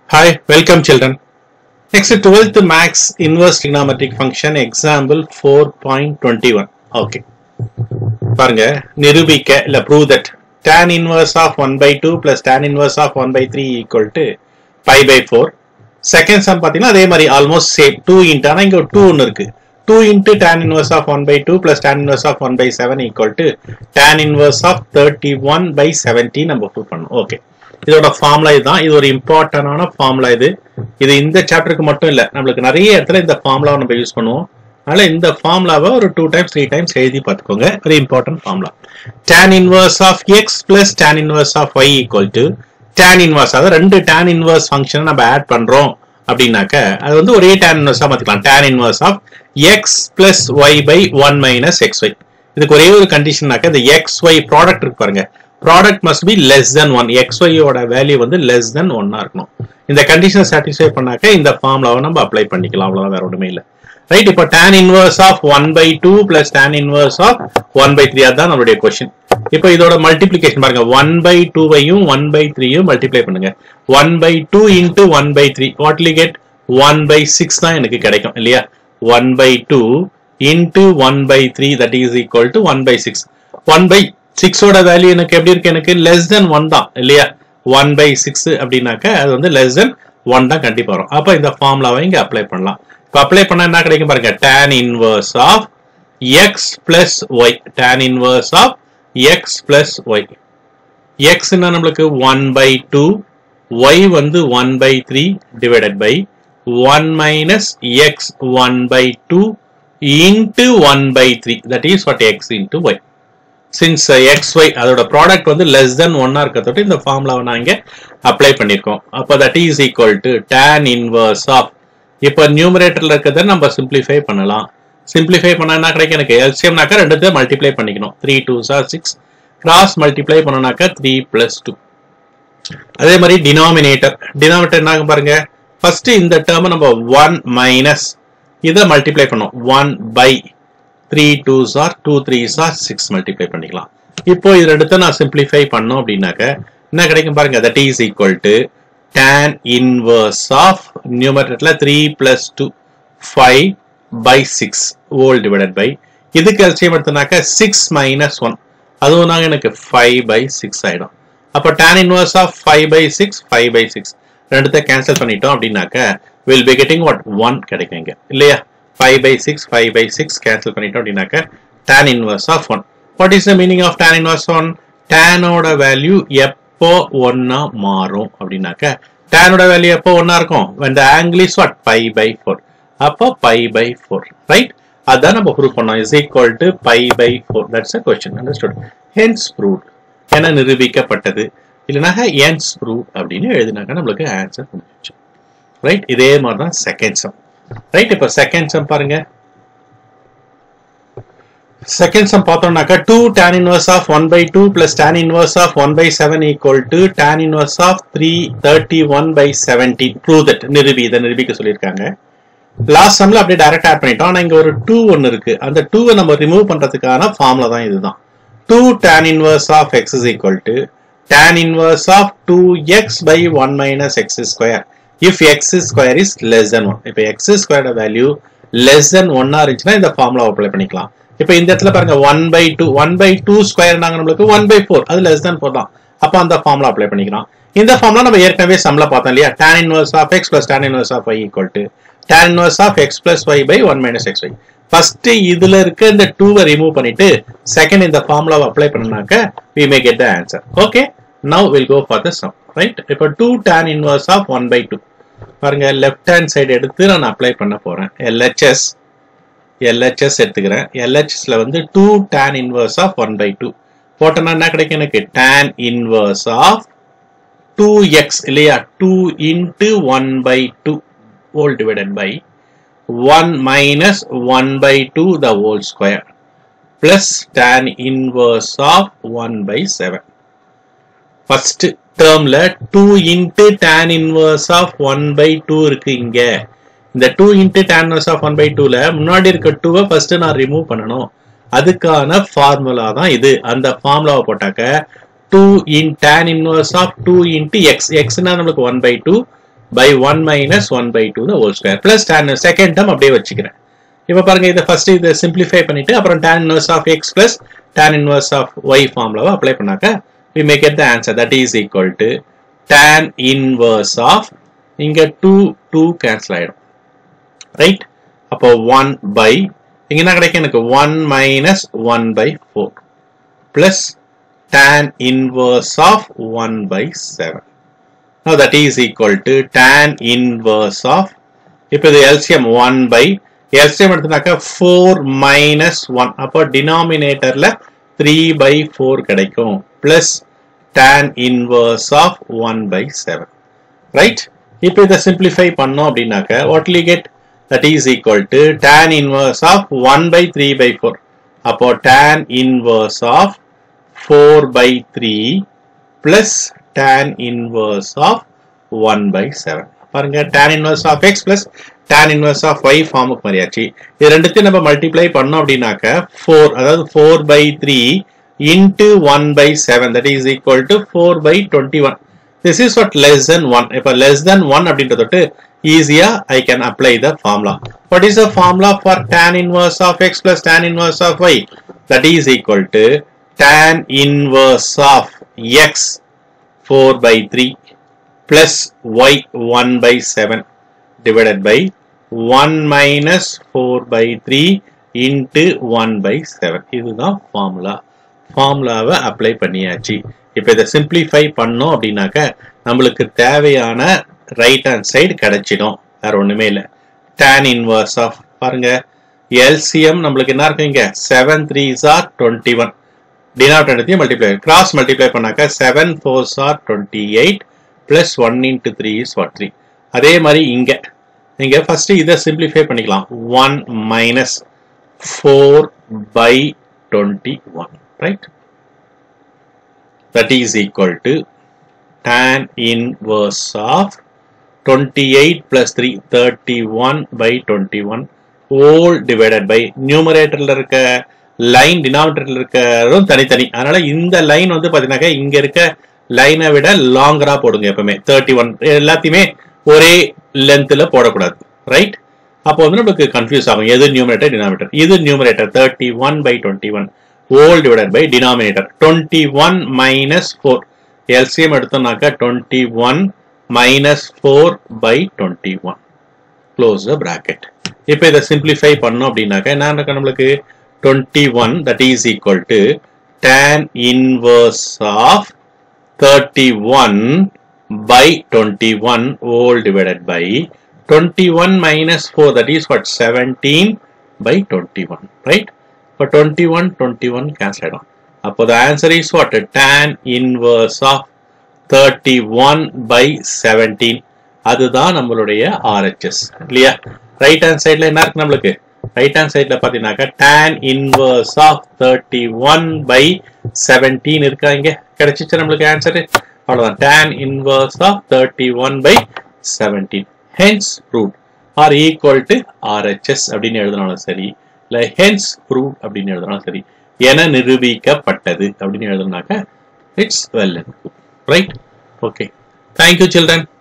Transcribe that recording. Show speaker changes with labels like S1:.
S1: Hi, welcome children. Next 12th max inverse trigonometric function example 4.21. Okay. பாருங்க நிரூபிக்க இல்ல prove that tan inverse of 1 by 2 plus tan inverse of 1 by 3 equal to pi by 4. Second sum பார்த்தீங்கன்னா அதே மாதிரி almost same two int ஆனால் இங்கே two ஒன்று இருக்கு two into tan inverse of one by two plus tan inverse of one by seven equal to tan inverse of thirty one by seventy நம்ம prove பண்ணணும் okay இதோட formula இதுதான் இது ஒரு இம்பார்ட்டன்டான ஃபார்முலா இது இது இந்த சாப்டருக்கு மட்டும் இல்லை நம்மளுக்கு நிறைய இடத்துல இந்த ஃபார்முலாவை நம்ம யூஸ் பண்ணுவோம் அதனால இந்த ஃபார்முலாவை ஒரு டூ டைம்ஸ் த்ரீ டைம்ஸ் எழுதி பார்த்துக்கோங்க ஒரு important formula tan inverse of x plus tan inverse of y equal to tan inverse அதாவது ரெண்டு tan இன்வர்ஸ் ஃபங்க்ஷனை நம்ம ஆட் பண்றோம் அப்படின்னாக்க அது வந்து ஒரே tan இன்வர்ஸா மாத்திக்கலாம் tan inverse of x plus y by one minus x y இதுக்கு ஒரே ஒரு கண்டிஷன்னாக்க இந்த எக்ஸ் ஒய் ப்ராடக்ட் இருக்கு பாருங்க product must be less than one x ஒய்யோட வேல்யூ வந்து லெஸ் தென் ஒன்னா இருக்கணும் இந்த கண்டிஷனை சாட்டிஸ்ஃபை பண்ணாக்க இந்த ஃபார்முலாவை நம்ம அப்ளை பண்ணிக்கலாம் அவ்வளவுதான் வேற ஒன்றுமே இல்லை ரைட் இப்போ tan inverse of one by two plus tan inverse of one by three அதான் நம்மளுடைய கொஸ்டின் இப்போ இதோட மல்டிபிளிகேஷன் பாருங்க ஒன் பை டூவையும் ஒன் பை த்ரீயும் மல்டிப்ளை பண்ணுங்க one by two into one by three what will get one by six தான் எனக்கு கிடைக்கும் இல்லையா one by two into one by three that is equal to one by six one by சிக்ஸோட value எனக்கு எப்படி இருக்கு எனக்கு லெஸ் தென் ஒன் தான் இல்லையா ஒன் பை சிக்ஸ் அப்படின்னாக்க அது வந்து லெஸ் தென் ஒன் தான் கண்டிப்பா வரும் அப்போ இந்த ஃபார்முலாவை இங்க அப்ளை பண்ணலாம் இப்போ அப்ளை பண்ணா என்ன கிடைக்கும் பாருங்க tan inverse of x plus y tan inverse of x plus y எக்ஸ்னா நம்மளுக்கு ஒன் பை டூ ஒய் வந்து one by three divided by one minus x one by two into one by three that is what x into y since x y அதோட product வந்து less than ஒன்னா இருக்கிறதோட இந்த ஃபார்முலாவை நான் இங்கே apply பண்ணியிருக்கோம் அப்போ that is equal to tan inverse of இப்போ நியூமரேட்டர்ல இருக்கிறத நம்ம சிம்பிளிஃபை பண்ணலாம் சிம்பிளிஃபை பண்ணா என்ன கிடைக்கும் எனக்கு எல்சியம்னாக்கா ரெண்டுத்தையும் மல்டிப்ளை பண்ணிக்கணும் three twos are six cross multiply பண்ணனாக்கா த்ரீ பிளஸ் டூ அதே மாதிரி டினாமினேட்டர் டினாமினேட்டர் என்ன ஆகும் பாருங்க ஃபர்ஸ்ட் இந்த டேர்ம் நம்ம ஒன் மைனஸ் இதை மல்டிப்ளை பண்ணோம் one by three twos are two threes are six multiply பண்ணிக்கலாம் இப்போ இது ரெண்டுத்த நான் சிம்பிளிஃபை பண்ணோம் அப்படின்னாக்க என்ன கிடைக்கும் பாருங்க that is equal to tan inverse of நியூமரேட்டர்ல three plus two five by six whole divided by இதுக்கு எல்சியம் எடுத்தனாக்க சிக்ஸ் மைனஸ் ஒன் அதுவும் நாங்கள் எனக்கு ஃபைவ் பை சிக்ஸ் ஆயிடும் அப்போ tan inverse of five by six five by six ரெண்டுத்த cancel பண்ணிட்டோம் அப்படின்னாக்க will be getting what one கிடைக்கும் இங்க இல்லையா five by six five by six cancel பண்ணிட்டோம் அப்படின்னாக்க tan inverse of one what is the meaning of tan inverse one டேனோட value எப்போ ஒன்னா மாறும் அப்படின்னாக்க டேனோட வேல்யூ எப்போ ஒன்னா இருக்கும் when the angle is what pi by 4 அப்போ pi by 4 ரைட் அதான் நம்ம ப்ரூவ் பண்ணோம் is equal to pi by four that's a question understood hence prove என நிரூபிக்கப்பட்டது இல்லைனாக்க ஹென்ஸ் ப்ரூவ் அப்படின்னு எழுதினாக்க நம்மளுக்கு ஆன்சர் முடிஞ்சு ரைட் இதே மாதிரி தான் செகண்ட் சம் ரைட் இப்போ செகண்ட் சம் பாருங்க செகண்ட் சம் பார்த்தோம்னாக்கா two tan inverse of one by two plus tan inverse of one by seven equal to tan inverse of three thirty one by seventeen prove that நிரூபி இதை நிரூபிக்க சொல்லியிருக்காங்க last சம்ல அப்படியே direct add பண்ணிட்டோம் ஆனா இங்க ஒரு டூ ஒன்னு இருக்கு அந்த டூவை நம்ம ரிமூவ் பண்றதுக்கான ஃபார்முலா தான் இதுதான் two tan inverse of x is equal to tan inverse of two x by one minus x square if x square is less than one இப்போ எக்ஸ் ஸ்கொயரோட வேல்யூ லெஸ் தென் ஒன்னா இருந்துச்சுன்னா இந்த formula apply பண்ணிக்கலாம் இப்போ இந்த இடத்துல பாருங்க one by two one by two square நாங்க நம்மளுக்கு ஒன் பை ஃபோர் அது லெஸ் தென் ஃபோர் தான் அப்போ அந்த ஃபார்முலா அப்ளை பண்ணிக்கலாம் இந்த ஃபார்முலா நம்ம ஏற்கனவே சம்ல பார்த்தோம் இல்லையா tan inverse of x plus tan inverse of y equal to tan inverse of x plus y by one minus x y first இதுல இருக்க இந்த டூவை ரிமூவ் பண்ணிட்டு செகண்ட் இந்த ஃபார்முலாவை அப்ளை பண்ணாக்க we may get the answer okay now will go for the sum right இப்போ two tan inverse of one by two பாருங்க லெஃப்ட் ஹேண்ட் சைடு எடுத்து நான் அப்ளை பண்ண போறேன் எல்ஹெச்எஸ் எல்ஹெச்எஸ் எடுத்துக்கிறேன் எல்ஹெச்எஸ்ல வந்து two tan inverse of one by two போட்டோன்னா என்ன கிடைக்கும் எனக்கு tan inverse of two x இல்லையா two into one by two whole divided by one minus one by two the whole square plus tan inverse of one by seven first டேர்ம்ல two into tan inverse of one by two இருக்கு இங்க இந்த two into tan inverse of one by டூல முன்னாடி இருக்க டூவை first நான் remove பண்ணணும் அதுக்கான ஃபார்முலா தான் இது அந்த ஃபார்முலாவை போட்டாக்க two in tan inverse of two into x எக்ஸ்னா நம்மளுக்கு one by two by one minus one by two the whole square plus tan second term அப்படியே வச்சுக்கிறேன் இப்போ பாருங்க இதை ஃபர்ஸ்ட் இதை சிம்பிளிஃபை பண்ணிட்டு அப்புறம் tan inverse of x plus tan inverse of y ஃபார்முலாவை அப்ளை பண்ணாக்க we make it the answer that is equal to tan inverse of இங்க 2 2 கேன்சல் ஆயிடும் ரைட் அப்போ 1 பை இங்க என்ன கிடைக்கும் எனக்கு 1 minus 1 by 4 plus tan inverse of 1 by 7 now that is equal to tan inverse of இப்போ இது LCM 1 by LCM எடுத்தனாக்கா 4 மைனஸ் 1 அப்போ டினாமினேட்டர்ல 3 by 4 கிடைக்கும் plus tan inverse of 1 by 7 right இப்போ இதை சிம்பிளிஃபை பண்ணோம் அப்படின்னாக்க what will get that is equal to tan inverse of 1 by 3 by 4 அப்போ tan inverse of 4 by 3 plus tan inverse of 1 by 7 பாருங்க tan inverse of x plus tan inverse of y ஃபார்முக்கு மாறியாச்சு இது ரெண்டுத்தையும் நம்ம multiply பண்ணோம் அப்படின்னாக்க 4 அதாவது 4 by 3 into 1 by 7 that is equal to 4 by 21 this is what less than 1 இப்ப less than 1 அப்படின்றத தொட்டு ஈஸியா I can apply the formula what is the formula for tan inverse of x plus tan inverse of y that is equal to tan inverse of x 4 by 3 plus y 1 by 7 divided by 1 minus 4 by 3 into 1 by 7 இதுதான் formula ஃபார்முலாவை apply பண்ணியாச்சு இப்போ இதை simplify பண்ணோம் அப்படின்னாக்க நம்மளுக்கு தேவையான right hand side கிடைச்சிடும் வேற ஒண்ணுமே இல்லை tan இன்வர்ஸ் ஆஃப் பாருங்க எல்சிஎம் நம்மளுக்கு என்ன இருக்கு இங்க seven three are twenty one டினாமினேட்டரையும் மல்டிப்ளை கிராஸ் மல்டிப்ளை பண்ணாக்க seven fours are twenty eight plus one into three is what three அதே மாதிரி இங்க நீங்க ஃபர்ஸ்ட் இதை சிம்பிளிஃபை பண்ணிக்கலாம் one minus four by twenty one right that is equal to tan inverse of 28 plus 3 31 by 21 whole divided by numeratorல இருக்க line டினாமினேட்டர்ல இருக்கிறதும் தனித்தனி அதனால இந்த லைன் வந்து பாத்தீங்கன்னாக்க இங்க இருக்க லைனை விட லாங்கரா போடுங்க எப்பவுமே தேர்ட்டி ஒன் எல்லாத்தையுமே ஒரே லென்த்ல போடக்கூடாது ரைட் அப்போ வந்து நம்மளுக்கு கன்ஃபியூஸ் ஆகும் எது நியூமரேட்டர் டினாமினேட்டர் இது numerator thirty one by twenty one whole divided by denominator twenty one minus four LCM எடுத்தோம்னாக்கா twenty one minus four by twenty one close the bracket இப்போ இதை சிம்பிளிஃபை பண்ணோம் அப்படின்னாக்கா என்ன நடக்கும் நம்மளுக்கு twenty one that is equal to tan inverse of thirty one by 21 whole divided by 21 minus 4 that is what 17 by 21 right for 21 21 cancel on அப்போ the answer is what tan inverse of 31 by 17 அதுதான் நம்மளுடைய RHS இல்லையா right hand சைடுல என்ன இருக்கு நம்மளுக்கு right hand சைடுல பாத்தீங்கன்னாக்கா tan inverse of 31 by 17 இருக்கா இங்க கிடைச்சிச்சு நம்மளுக்கு ஆன்சர் அவ்வளவுதான் tan inverse of 31 by 17 hence proved or equal to RHS அப்படின்னு எழுதினாலும் சரி இல்ல hence proved அப்படின்னு எழுதினாலும் சரி என நிரூபிக்கப்பட்டது அப்படின்னு எழுதுனாக்க it's well right okay thank you children